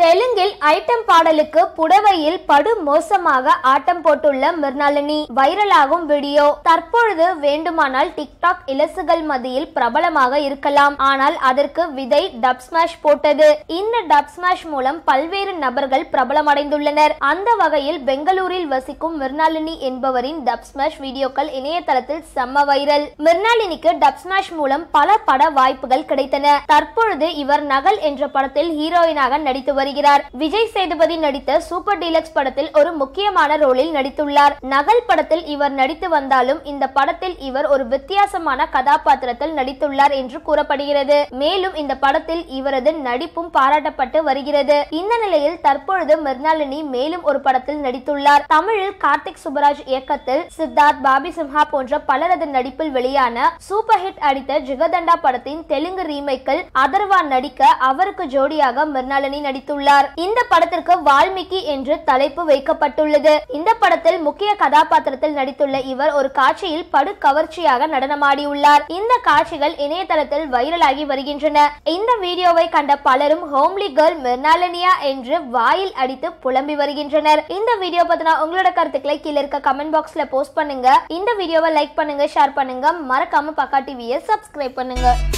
தெலுங்கில் ஐட்டம் பாடலுக்கு புடவையில் படு மோசமாக ஆட்டம் போட்டுள்ள மிர்னாலினி வைரலாகும் வீடியோ தற்பொழுது வேண்டுமானால் டிக்டாக் இலசுகள் மத்தியில் பிரபலமாக இருக்கலாம் ஆனால் அதற்கு விதை டப் ஸ்மாஷ் போட்டது இந்த டப் ஸ்மாஷ் மூலம் பல்வேறு நபர்கள் பிரபலமடைந்துள்ளனர் அந்த வகையில் பெங்களூரில் வசிக்கும் மிர்னாலினி என்பவரின் டப் ஸ்மாஷ் வீடியோக்கள் இணையதளத்தில் செம்ம வைரல் மிர்னாலினிக்கு டப் ஸ்மாஷ் மூலம் பல பட வாய்ப்புகள் கிடைத்தன தற்பொழுது இவர் நகல் என்ற படத்தில் ஹீரோயினாக நடித்து வருகிறார் விஜய் சேதுபதி நடித்த சூப்பர் டீலக்ஸ் படத்தில் ஒரு முக்கியமான ரோலில் நடித்துள்ளார் நகல் படத்தில் இவர் நடித்து வந்தாலும் இந்த படத்தில் இவர் ஒரு வித்தியாசமான கதாபாத்திரத்தில் நடித்துள்ளார் என்று கூறப்படுகிறது மேலும் இந்த படத்தில் இவரது நடிப்பும் பாராட்டப்பட்டு வருகிறது இந்த நிலையில் தற்பொழுது மிர்னாலினி மேலும் ஒரு படத்தில் நடித்துள்ளார் தமிழில் கார்த்திக் சுப்பராஜ் இயக்கத்தில் சித்தார்த் பாபி சிம்ஹா போன்ற பலரது நடிப்பில் வெளியான சூப்பர் ஹிட் அடித்த ஜிகதண்டா படத்தின் தெலுங்கு ரீமேக்கில் அதர்வா நடிக்க அவருக்கு ஜோடியாக மிர்னாலினி நடித்துள்ளார் இந்த படத்திற்கு வால்மீகி என்று தலைப்பு வைக்கப்பட்டுள்ளது இந்த படத்தில் முக்கிய கதாபாத்திரத்தில் நடித்துள்ள இவர் ஒரு காட்சியில் படு கவர்ச்சியாக நடனமாடியுள்ளார் இந்த காட்சிகள் இணையதளத்தில் வைரலாகி வருகின்றன இந்த வீடியோவை கண்ட பலரும் ஹோம்லி கேர்ள் மிர்னாலினியா என்று வாயில் அடித்து புலம்பி வருகின்றனர் இந்த வீடியோ பத்தின உங்களோட கருத்துக்களை கீழே இருக்க கமெண்ட் பாக்ஸ்ல போஸ்ட் பண்ணுங்க இந்த வீடியோவை லைக் பண்ணுங்க ஷேர் பண்ணுங்க மறக்காம பக்கா டிவியை சப்ஸ்கிரைப் பண்ணுங்க